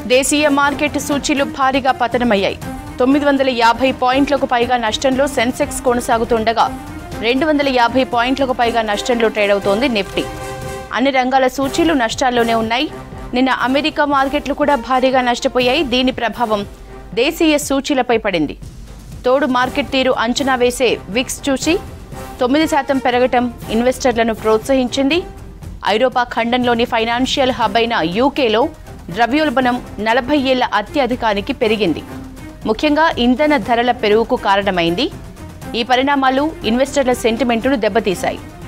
దేశీయ మార్కెట్ సూచీలు భారీగా పతనమయ్యాయి తొమ్మిది వందల యాభై పాయింట్లకు పైగా నష్టంలో సెన్సెక్స్ కొనసాగుతుండగా రెండు వందల యాభై పాయింట్లకు పైగా నష్టంలో ట్రేడ్ అవుతోంది నిఫ్టీ అన్ని రంగాల సూచీలు నష్టాల్లోనే ఉన్నాయి నిన్న అమెరికా మార్కెట్లు కూడా భారీగా నష్టపోయాయి దీని ప్రభావం దేశీయ సూచీలపై పడింది తోడు మార్కెట్ తీరు అంచనా వేసే విక్స్ చూసి తొమ్మిది శాతం పెరగటం ఇన్వెస్టర్లను ప్రోత్సహించింది ఐరోపా ఖండంలోని ఫైనాన్షియల్ హబ్ అయిన యూకేలో ద్రవ్యోల్బణం నలభై ఏళ్ల అత్యధికానికి పెరిగింది ముఖ్యంగా ఇంధన ధరల పెరుగుకు కారణమైంది ఈ పరిణామాలు ఇన్వెస్టర్ల సెంటిమెంటును దెబ్బతీశాయి